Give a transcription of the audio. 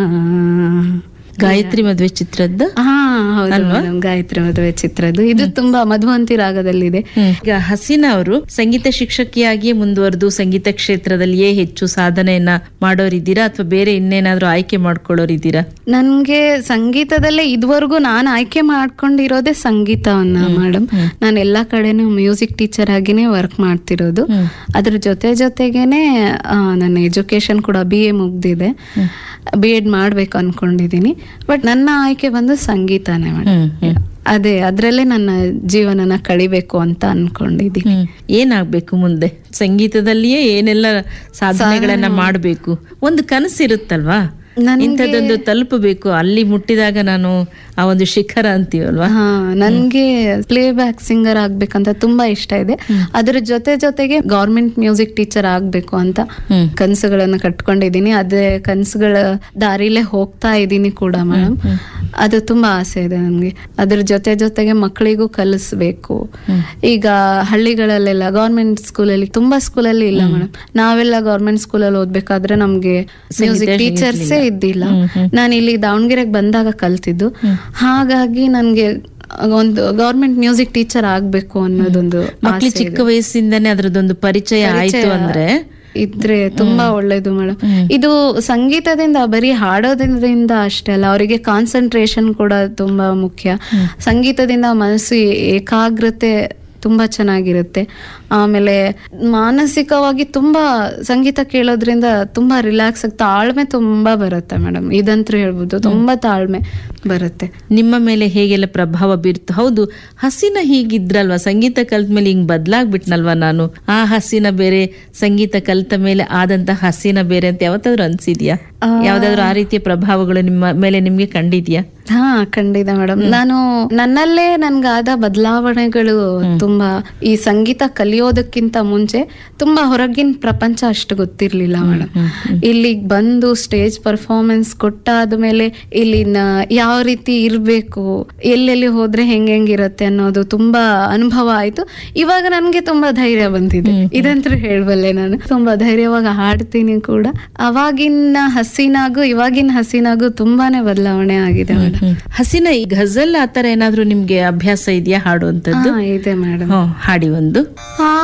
ಗಾಯತ್ರಿ ಮದುವೆ ಚಿತ್ರದ್ದು ಹಾ ಹೌದು ಮೇಡಮ್ ಗಾಯತ್ರಿ ಮದುವೆ ಚಿತ್ರದ್ದು ಇದು ತುಂಬಾ ಮಧುವಂತಿ ರಾಗದಲ್ಲಿದೆ ಈಗ ಹಸೀನಾ ಅವರು ಸಂಗೀತ ಶಿಕ್ಷಕಿಯಾಗಿಯೇ ಮುಂದುವರೆದು ಸಂಗೀತ ಕ್ಷೇತ್ರದಲ್ಲಿಯೇ ಹೆಚ್ಚು ಸಾಧನೆಯನ್ನ ಮಾಡೋರಿದ್ದೀರಾ ಅಥವಾ ಬೇರೆ ಇನ್ನೇನಾದ್ರೂ ಆಯ್ಕೆ ಮಾಡ್ಕೊಳ್ಳೋರಿದ್ದೀರಾ ನನ್ಗೆ ಸಂಗೀತದಲ್ಲೇ ಇದುವರೆಗೂ ನಾನು ಆಯ್ಕೆ ಮಾಡ್ಕೊಂಡಿರೋದೇ ಸಂಗೀತವನ್ನ ಮೇಡಮ್ ನಾನು ಎಲ್ಲಾ ಕಡೆನೂ ಮ್ಯೂಸಿಕ್ ಟೀಚರ್ ಆಗಿನೇ ವರ್ಕ್ ಮಾಡ್ತಿರೋದು ಅದ್ರ ಜೊತೆ ಜೊತೆಗೇನೆ ಆ, ನನ್ನ ಎಜುಕೇಶನ್ ಕೂಡ ಬಿ ಎ ಮುಗ್ದಿದೆ ಬಿ ಎಡ್ ಮಾಡ್ಬೇಕು ಅನ್ಕೊಂಡಿದೀನಿ ಬಟ್ ನನ್ನ ಆಯ್ಕೆ ಬಂದು ಸಂಗೀತನೇ ಮೇಡಮ್ ಅದೇ ಅದ್ರಲ್ಲೇ ನನ್ನ ಜೀವನನ ಕಳಿಬೇಕು ಅಂತ ಅನ್ಕೊಂಡಿದ್ದೀನಿ ಹ್ಮ್ ಏನಾಗ್ಬೇಕು ಮುಂದೆ ಸಂಗೀತದಲ್ಲಿಯೇ ಏನೆಲ್ಲ ಸಾಧನೆಗಳನ್ನ ಮಾಡಬೇಕು ಒಂದು ಕನಸಿರುತ್ತಲ್ವಾ ನನ್ಗೆ- ಇಂಥದ್ದೊಂದು ತಲುಪಬೇಕು ಅಲ್ಲಿ ಮುಟ್ಟಿದಾಗ ನಾನು ಆ ಒಂದು ಶಿಖರ ಅಂತೀವಲ್ವಾ ಹಾ ನನ್ಗೆ ಪ್ಲೇ ಬ್ಯಾಕ್ ಸಿಂಗರ್ ಆಗ್ಬೇಕಂತ ತುಂಬಾ ಇಷ್ಟ ಇದೆ ಅದ್ರ ಜೊತೆ ಜೊತೆಗೆ ಗೌರ್ಮೆಂಟ್ ಮ್ಯೂಸಿಕ್ ಟೀಚರ್ ಆಗ್ಬೇಕು ಅಂತ ಹ್ಮ್. ಕನಸುಗಳನ್ನ ಕಟ್ಕೊಂಡಿದೀನಿ ಅದೇ ಕನಸುಗಳ ದಾರಿಲೇ ಹೋಗ್ತಾ ಇದ್ದೀನಿ ಕೂಡ ಮೇಡಮ್ ಅದು ತುಂಬಾ ಆಸೆ ಇದೆ ನನ್ಗೆ ಅದ್ರ ಜೊತೆ ಜೊತೆಗೆ ಮಕ್ಕಳಿಗೂ ಕಲಿಸ್ಬೇಕು ಈಗ ಹಳ್ಳಿಗಳಲ್ಲೆಲ್ಲ ಗೌರ್ಮೆಂಟ್ ಸ್ಕೂಲಲ್ಲಿ ತುಂಬಾ ಸ್ಕೂಲಲ್ಲಿ ಇಲ್ಲ ಮೇಡಮ್ ನಾವೆಲ್ಲ ಗೌರ್ಮೆಂಟ್ ಸ್ಕೂಲಲ್ಲಿ ಓದ್ಬೇಕಾದ್ರೆ ನಮ್ಗೆ ಮ್ಯೂಸಿಕ್ ಟೀಚರ್ಸೇ ಇದ್ದಿಲ್ಲ ನಾನು ಇಲ್ಲಿ ದಾವಣಗೆರೆಗೆ ಬಂದಾಗ ಕಲ್ತಿದ್ದು ಹಾಗಾಗಿ ನನ್ಗೆ ಒಂದು ಗೌರ್ಮೆಂಟ್ ಮ್ಯೂಸಿಕ್ ಟೀಚರ್ ಆಗ್ಬೇಕು ಅನ್ನೋದೊಂದು ಮಕ್ಳು ಚಿಕ್ಕ ವಯಸ್ಸಿಂದನೇ ಅದ್ರದ್ದೊಂದು ಪರಿಚಯ ಆಯ್ತು ಅಂದ್ರೆ ಇದ್ರೆ ತುಂಬಾ ಒಳ್ಳೇದು ಮೇಡಮ್ ಇದು ಸಂಗೀತದಿಂದ ಬರೀ ಹಾಡೋದ್ರಿಂದ ಅಷ್ಟೇ ಅಲ್ಲ ಅವರಿಗೆ ಕಾನ್ಸಂಟ್ರೇಷನ್ ಕೂಡ ತುಂಬಾ ಮುಖ್ಯ ಸಂಗೀತದಿಂದ ಮನಸ್ಸು ಏಕಾಗ್ರತೆ ತುಂಬಾ ಚೆನ್ನಾಗಿರುತ್ತೆ ಆಮೇಲೆ ಮಾನಸಿಕವಾಗಿ ತುಂಬಾ ಸಂಗೀತ ಕೇಳೋದ್ರಿಂದ ತುಂಬಾ ರಿಲ್ಯಾಕ್ಸ್ ಆಗಿ ತಾಳ್ಮೆ ತುಂಬಾ ಬರುತ್ತೆ ಮೇಡಮ್ ಇದಂತೂ ಹೇಳ್ಬೋದು ತುಂಬಾ ತಾಳ್ಮೆ ಬರುತ್ತೆ ನಿಮ್ಮ ಮೇಲೆ ಹೇಗೆಲ್ಲ ಪ್ರಭಾವ ಬೀರ್ತು ಹೌದು ಹಸಿನ ಹೀಗಿದ್ರಲ್ವಾ ಸಂಗೀತ ಕಲ್ತ ಮೇಲೆ ಹಿಂಗ್ ಬದ್ಲಾಗ್ಬಿಟ್ನಲ್ವಾ ನಾನು ಆ ಹಸಿನ ಬೇರೆ ಸಂಗೀತ ಕಲ್ತ ಮೇಲೆ ಆದಂತ ಹಸಿನ ಬೇರೆ ಅಂತ ಯಾವತ್ತಾದ್ರೂ ಅನ್ಸಿದ್ಯಾ ಯಾವ್ದಾದ್ರು ಆ ರೀತಿಯ ಪ್ರಭಾವಗಳು ನಿಮ್ಮ ಮೇಲೆ ನಿಮ್ಗೆ ಕಂಡಿದ್ಯಾ ಹಾ ಖಂಡಿತ ಮೇಡಮ್ ನಾನು ನನ್ನಲ್ಲೇ ನನ್ಗಾದ ಬದಲಾವಣೆಗಳು ತುಂಬಾ ಈ ಸಂಗೀತ ಕಲಿಯೋದಕ್ಕಿಂತ ಮುಂಚೆ ತುಂಬಾ ಹೊರಗಿನ ಪ್ರಪಂಚ ಅಷ್ಟು ಗೊತ್ತಿರ್ಲಿಲ್ಲ ಮೇಡಮ್ ಇಲ್ಲಿಗ್ ಬಂದು ಸ್ಟೇಜ್ ಪರ್ಫಾರ್ಮೆನ್ಸ್ ಕೊಟ್ಟಾದ್ಮೇಲೆ ಇಲ್ಲಿನ ಯಾವ ರೀತಿ ಇರ್ಬೇಕು ಎಲ್ಲೆಲ್ಲಿ ಹೋದ್ರೆ ಹೆಂಗ್ ಹೆಂಗಿರತ್ತೆ ಅನ್ನೋದು ತುಂಬಾ ಅನುಭವ ಆಯ್ತು ಇವಾಗ ನನ್ಗೆ ತುಂಬಾ ಧೈರ್ಯ ಬಂದಿದೆ ಇದಂತೂ ಹೇಳ್ಬಲ್ಲೆ ನಾನು ತುಂಬಾ ಧೈರ್ಯವಾಗಿ ಹಾಡ್ತೀನಿ ಕೂಡ ಅವಾಗಿನ ಹಸೀನಾಗೂ ಇವಾಗಿನ ಹಸೀನಾಗೂ ತುಂಬಾನೇ ಬದಲಾವಣೆ ಆಗಿದೆ ಮೇಡಮ್ ಹಸಿನ ಈ ಘಜಲ್ ಆತರ ಏನಾದ್ರೂ ನಿಮ್ಗೆ ಅಭ್ಯಾಸ ಇದೆಯಾ ಹಾಡುವಂತದ್ದು ಹಾ ಇದೆ ಮೇಡಮ್ ಹ್ಮ್ ಹಾಡಿ ಒಂದು ಆ